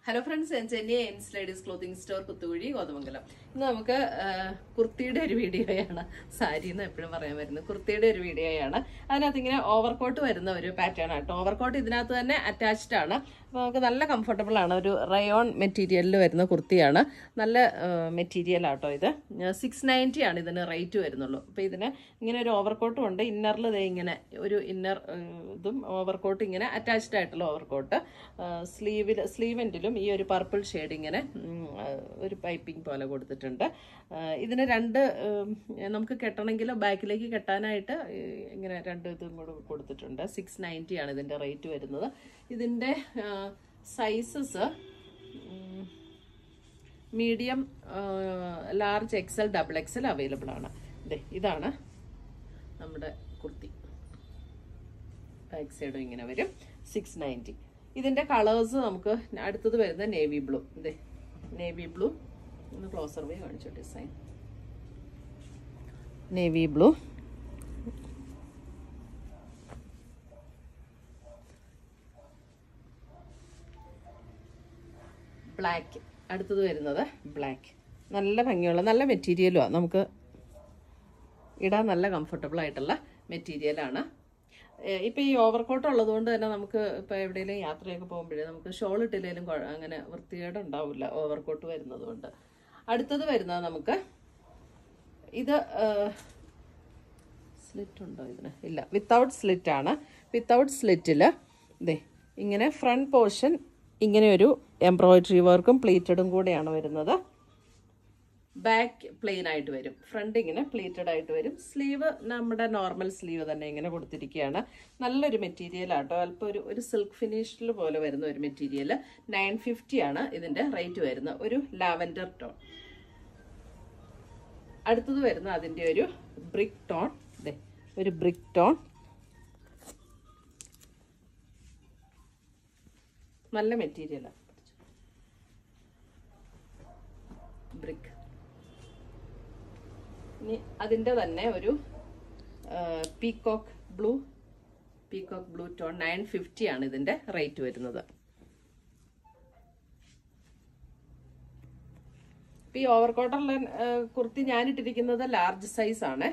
hello friends ഞാൻ ചെന്നൈ എൻസ് ladies clothing store Kuthukuzhi Kothamangalam ഇന്ന് നമുക്ക് ആ, കുർത്തിയുടെ ഒരു വീഡിയോയാണ് സാരി എന്ന് എപ്പോഴും പറയാൻ വരുന്നത് കുർത്തിയുടെ ഒരു വീഡിയോയാണ് അതിനകത്ത് ഇങ്ങനെ ഓവർകോട്ട് വരുന്ന ഒരു പാറ്റേൺ ആട്ടോ ഓവർകോട്ട് ഇതിനകത്ത് തന്നെ അറ്റാച്ച്ഡ് ആണ് അപ്പോൾ നമുക്ക് നല്ല കംഫർട്ടബിൾ ആണ് ഒരു റയോൺ മെറ്റീരിയലിൽ വരുന്ന കുർത്തിയാണ് നല്ല മെറ്റീരിയൽ ആട്ടോ ഇത് സിക്സ് നയൻറ്റി ആണ് ഇതിന് റേറ്റ് വരുന്നുള്ളൂ അപ്പോൾ ഇതിന് ഇങ്ങനെ ഒരു ഓവർകോട്ടും ഉണ്ട് ഇന്നറിൽ ദേ ഇങ്ങനെ ഒരു ഇന്നർ ഇതും ഓവർകോട്ട് ഇങ്ങനെ അറ്റാച്ച്ഡ് ആയിട്ടുള്ള ഓവർകോട്ട് സ്ലീവിൽ സ്ലീവെൻറ്റിലും ഈ ഒരു പർപ്പിൾ ഷെയ്ഡ് ഇങ്ങനെ ഉം, ആ, ഒരു പൈപ്പിംഗ് പോലെ കൊടുത്തിട്ടുണ്ട് ആ, ഇതിന് രണ്ട് ഉം, നമുക്ക് കെട്ടണമെങ്കിൽ ബാക്കിലേക്ക് കെട്ടാനായിട്ട് ഈ ഇങ്ങനെ രണ്ട് ഇതും കൂടെ കൊടുത്തിട്ടുണ്ട് സിക്സ് നയൻറ്റി ആണ് ഇതിൻ്റെ റേറ്റ് വരുന്നത് ഇതിൻ്റെ sizes medium large XL double XL available ആണ് ദേ ഇതാണ് നമ്മുടെ കുർത്തി ബാക്ക് സൈഡും ഇങ്ങനെ വരും സിക്സ് നയൻറ്റി ഇതിന്റെ കളേഴ്സ് നമുക്ക് അടുത്തത് വരുന്ന നേവി ബ്ലൂ ഇതേ നേവി ബ്ലൂ ഒന്ന് ക്ലോസർ വേ കാണിച്ചു ഡിസൈൻ നേവി ബ്ലൂ ബ്ലാക്ക് അടുത്തത് വരുന്നത് ബ്ലാക്ക് നല്ല ഭംഗിയുള്ള നല്ല മെറ്റീരിയലുമാണ് നമുക്ക് ഇടാൻ നല്ല കംഫർട്ടബിൾ ആയിട്ടുള്ള മെറ്റീരിയലാണ് ഇപ്പം ഈ ഓവർകോട്ട് ഉള്ളതുകൊണ്ട് തന്നെ നമുക്ക് ഇപ്പോൾ എവിടെയെങ്കിലും യാത്രയൊക്കെ പോകുമ്പോഴേ നമുക്ക് ഷോൾ ഇട്ടില്ലെങ്കിലും കുഴ- അങ്ങനെ വൃത്തികേട് ഉണ്ടാവില്ല ഓവർകോട്ട് വരുന്നത് കൊണ്ട് അടുത്തത് വരുന്നത് നമുക്ക് ഇത് സ്ലിറ്റ് ഉണ്ടോ ഇതിന് ഇല്ല വിത്തൗട്ട് സ്ലിറ്റ് ആണ് വിത്തൗട്ട് സ്ലിറ്റിൽ ഇതേ ഇങ്ങനെ ഫ്രണ്ട് പോർഷൻ ഇങ്ങനെ ഒരു എംബ്രോയിഡറി വർക്കും പ്ലീറ്റഡും കൂടെയാണ് വരുന്നത് ബാക്ക് പ്ലെയിൻ ആയിട്ട് വരും ഫ്രണ്ട് ഇങ്ങനെ പ്ലീറ്റഡ് ആയിട്ട് വരും സ്ലീവ് നമ്മുടെ നോർമൽ സ്ലീവ് തന്നെ ഇങ്ങനെ കൊടുത്തിരിക്കുകയാണ് നല്ലൊരു മെറ്റീരിയൽ ആട്ടോ അല്പം ഒരു ഒരു സിൽക്ക് ഫിനിഷിൽ പോലെ വരുന്ന ഒരു മെറ്റീരിയൽ നയൻ ഫിഫ്റ്റി ആണ് ഇതിന്റെ റേറ്റ് വരുന്നത് ഒരു ലാവൻഡർ ടോൺ അടുത്തത് വരുന്ന അതിന്റെ ഒരു ബ്രിക്ക് ടോൺ ദേ ഒരു ബ്രിക്ക് ടോൺ നല്ല മെറ്റീരിയലാണ് ബ്രിക്ക് ഇനി അതിൻ്റെ തന്നെ ഒരു peacock blue peacock blue tone nine fifty ആണ് ഇതിൻ്റെ റേറ്റ് വരുന്നത് ഇപ്പം ഈ ഓവർകോട്ടുള്ള കുർത്തി ഞാനിട്ടിരിക്കുന്നത് ലാർജ് സൈസ് ആണ്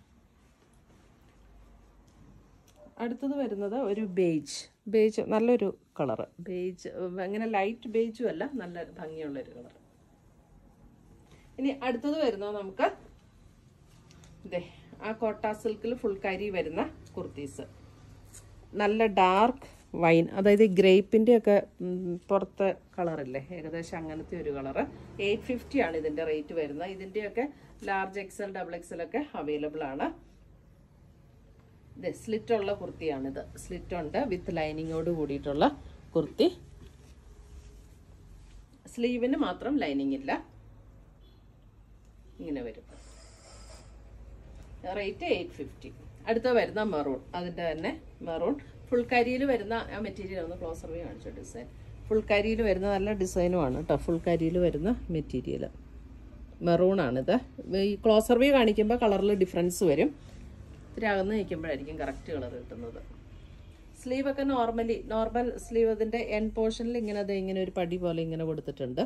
അടുത്തത് വരുന്നത് ഒരു ബേജ് ബേജ് നല്ലൊരു കളറ് ബേജ് അങ്ങനെ ലൈറ്റ് ബേജും അല്ല നല്ല ഭംഗിയുള്ളൊരു കളർ ഇനി അടുത്തത് വരുന്നത് നമുക്ക് ഇതേ ആ കോട്ട സിൽക്കിൽ ഫുൾ കരി വരുന്ന കുർത്തീസ് നല്ല ഡാർക്ക് വൈൻ അതായത് ഗ്രേപ്പിൻ്റെ ഒക്കെ ഉം, പുറത്തെ കളറില്ലേ ഏകദേശം അങ്ങനത്തെ ഒരു കളറ് എയ്റ്റ് ഫിഫ്റ്റി ആണ് ഇതിൻ്റെ റേറ്റ് വരുന്നത് ഇതിൻ്റെയൊക്കെ ലാർജ് എക്സൽ ഡബിൾ എക്സൽ ഒക്കെ അവൈലബിൾ ആണ് ഇത് സ്ലിറ്റ് ഉള്ള കുർത്തിയാണിത് സ്ലിറ്റ് ഉണ്ട് വിത്ത് ലൈനിങ്ങോട് കൂടിയിട്ടുള്ള കുർത്തി സ്ലീവിന് മാത്രം ലൈനിങ് ഇല്ല ഇങ്ങനെ വരും റേറ്റ് എയ്റ്റ് ഫിഫ്റ്റി അടുത്ത വരുന്ന മെറൂൺ അതിൻ്റെ തന്നെ മെറൂൺ ഫുൾ കരിയിൽ വരുന്ന ആ മെറ്റീരിയൽ ഒന്ന് ക്ലോസർ വ്യൂ കാണിച്ചു ഡിസൈൻ ഫുൾ കരിയിൽ വരുന്ന നല്ല ഡിസൈനുമാണ് കേട്ടോ ഫുൾ കരിയിൽ വരുന്ന മെറ്റീരിയൽ മെറൂൺ ആണിത് ഈ ക്ലോസർ വ്യൂ കാണിക്കുമ്പോൾ കളറിൽ ഡിഫറൻസ് വരും ഇത്തിരി അകന്ന് നിൽക്കുമ്പോഴായിരിക്കും കറക്റ്റ് കളർ കിട്ടുന്നത് സ്ലീവ് ഒക്കെ നോർമലി നോർമൽ സ്ലീവ് അതിൻ്റെ എൻ പോർഷനിൽ ഇങ്ങനെ അത് ഇങ്ങനെ ഒരു പടി പോലെ ഇങ്ങനെ കൊടുത്തിട്ടുണ്ട്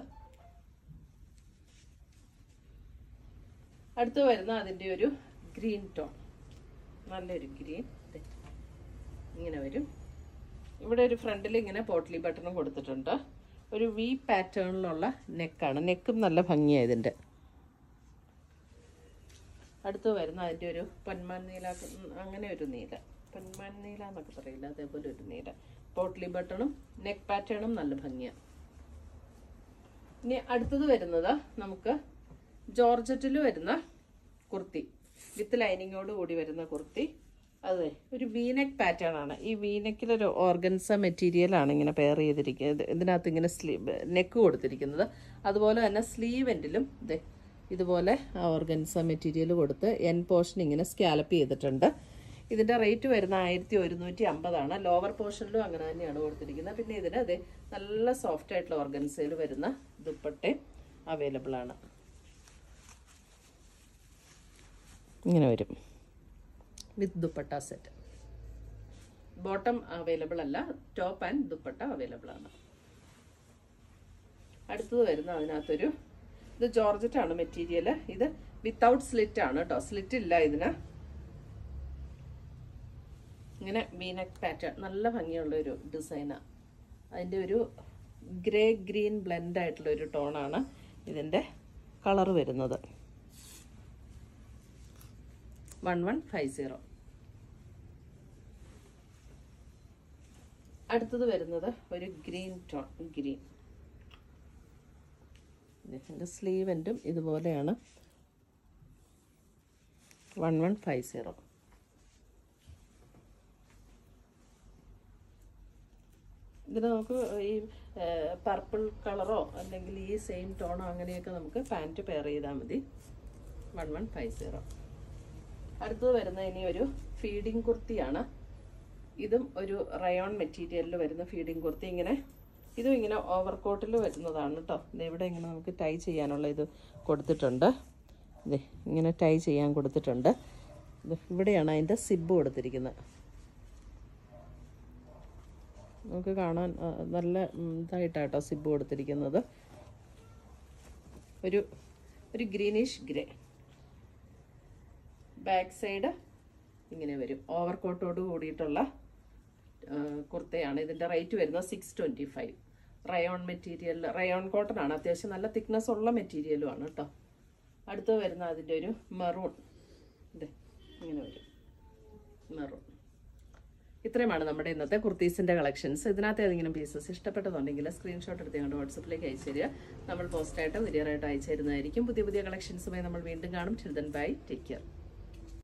അടുത്ത് വരുന്ന അതിൻ്റെ ഒരു ഗ്രീൻ ടോൺ നല്ലൊരു ഗ്രീൻ ഇങ്ങനെ വരും ഇവിടെ ഒരു ഫ്രണ്ടിൽ ഇങ്ങനെ പോട്ട്ലി ബട്ടണും കൊടുത്തിട്ടുണ്ട് ഒരു വി പാറ്റേണിലുള്ള നെക്കാണ് നെക്കും നല്ല ഭംഗിയാണ് ഇതിൻ്റെ അടുത്ത് വരുന്ന അതിൻ്റെ ഒരു പൊന്മാൻ നീല ഉം, അങ്ങനെ ഒരു നീല പൊന്മാൻ നീല എന്നൊക്കെ പറയില്ല അതേപോലെ ഒരു നീല പോട്ട്ലി ബട്ടണും നെക്ക് പാറ്റേണും നല്ല ഭംഗിയാണ് ഇനി അടുത്തത് വരുന്നത് നമുക്ക് ജോർജറ്റിൽ വരുന്ന കുർത്തി വിത്ത് ലൈനിങ്ങോട് കൂടി വരുന്ന കുർത്തി അതെ ഒരു വീനെക്ക് പാറ്റേൺ ആണ് ഈ വീനെക്കിലൊരു ഓർഗൻസ മെറ്റീരിയൽ ആണ് ഇങ്ങനെ പെയർ ചെയ്തിരിക്കുന്നത് ഇതിനകത്ത് ഇങ്ങനെ സ്ലീവ് നെക്ക് കൊടുത്തിരിക്കുന്നത് അതുപോലെ തന്നെ സ്ലീവ് എൻഡിലും ഇതേ ഇതുപോലെ ഓർഗൻസ മെറ്റീരിയൽ കൊടുത്ത് എൻ പോർഷൻ ഇങ്ങനെ സ്കാലപ്പ് ചെയ്തിട്ടുണ്ട് ഇതിൻ്റെ റേറ്റ് വരുന്ന ആയിരത്തി ഒരുന്നൂറ്റി അമ്പതാണ് ലോവർ പോർഷനിലും അങ്ങനെ തന്നെയാണ് കൊടുത്തിരിക്കുന്നത് പിന്നെ ഇതിന് അതെ നല്ല സോഫ്റ്റ് ആയിട്ടുള്ള ഓർഗൻസയിൽ വരുന്ന ദുപ്പട്ടയും അവൈലബിൾ ആണ് ഇങ്ങനെ വരും with dupatta set bottom available അല്ല ടോപ്പ് ആൻഡ് ദുപ്പട്ട അവൈലബിൾ ആണ് അടുത്തത് വരുന്ന അതിനകത്തൊരു ഇത് ജോർജറ്റ് ആണ് മെറ്റീരിയൽ ഇത് വിത്തൗട്ട് സ്ലിറ്റ് ആണ് കേട്ടോ സ്ലിറ്റ് ഇല്ല ഇതിന് ഇങ്ങനെ വീനക് പാറ്റേൺ നല്ല ഭംഗിയുള്ള ഒരു ഡിസൈനാണ് അതിൻ്റെ ഒരു ഗ്രേ ഗ്രീൻ ബ്ലെൻഡ് ആയിട്ടുള്ള ഒരു ടോണാണ് ഇതിൻ്റെ കളർ വരുന്നത് വൺ വൺ ഫൈവ് സീറോ അടുത്തത് വരുന്നത് ഒരു ഗ്രീൻ ടോൺ ഗ്രീൻ ഇതിൻ്റെ സ്ലീവ് എൻഡും ഇതുപോലെയാണ് വൺ വൺ ഫൈവ് സീറോ ഇതിന് നമുക്ക് ഈ പർപ്പിൾ കളറോ അല്ലെങ്കിൽ ഈ സെയിം ടോണോ അങ്ങനെയൊക്കെ നമുക്ക് പാൻറ്റ് പെയർ ചെയ്താൽ മതി വൺ വൺ ഫൈവ് സീറോ അടുത്തത് വരുന്ന ഇനി ഒരു ഫീഡിങ് കുർത്തിയാണ് ഇതും ഒരു റയോൺ മെറ്റീരിയലിൽ വരുന്ന ഫീഡിങ് കുർത്തി ഇങ്ങനെ ഇതും ഇങ്ങനെ ഓവർകോട്ടിൽ വരുന്നതാണ് കേട്ടോ ഇത് ഇവിടെ ഇങ്ങനെ നമുക്ക് ടൈ ചെയ്യാനുള്ള ഇത് കൊടുത്തിട്ടുണ്ട് ഇത് ഇങ്ങനെ ടൈ ചെയ്യാൻ കൊടുത്തിട്ടുണ്ട് ഇത് ഇവിടെയാണ് അതിൻ്റെ സിബ് കൊടുത്തിരിക്കുന്നത് നമുക്ക് കാണാൻ ആ, നല്ല ഉം, ഇതായിട്ടാട്ടോ സിബ് കൊടുത്തിരിക്കുന്നത് ഒരു ഒരു ഗ്രീനിഷ് ഗ്രേ ബാക്ക് സൈഡ് ഇങ്ങനെ വരും ഓവർ കോട്ടോട് കൂടിയിട്ടുള്ള ആ, കുർത്തയാണ് ഇതിൻ്റെ റേറ്റ് വരുന്നത് six twenty five rayon material rayon cotton ആണ് അത്യാവശ്യം നല്ല തിക്നെസ് ഉള്ള മെറ്റീരിയലും ആണ് കേട്ടോ അടുത്ത് വരുന്ന അതിൻ്റെ ഒരു മെറൂൺ ഇത് ഇങ്ങനെ വരും മെറൂൺ ഇത്രയുമാണ് നമ്മുടെ ഇന്നത്തെ കുർത്തീസിന്റെ കളക്ഷൻസ് ഇതിനകത്ത് ഏതെങ്കിലും പീസസ് ഇഷ്ടപ്പെട്ടതുണ്ടെങ്കിൽ സ്ക്രീൻഷോട്ട് എടുത്ത് ഞങ്ങളുടെ വാട്സപ്പിലേക്ക് അയച്ചു തരിക നമ്മൾ പോസ്റ്റായിട്ട് കൊറിയറായിട്ട് അയച്ചു തരുന്നതായിരിക്കും പുതിയ പുതിയ കളക്ഷൻസുമായി നമ്മൾ വീണ്ടും കാണും ചിൽഡ്രൻ ബൈ ടേക്ക് കെയർ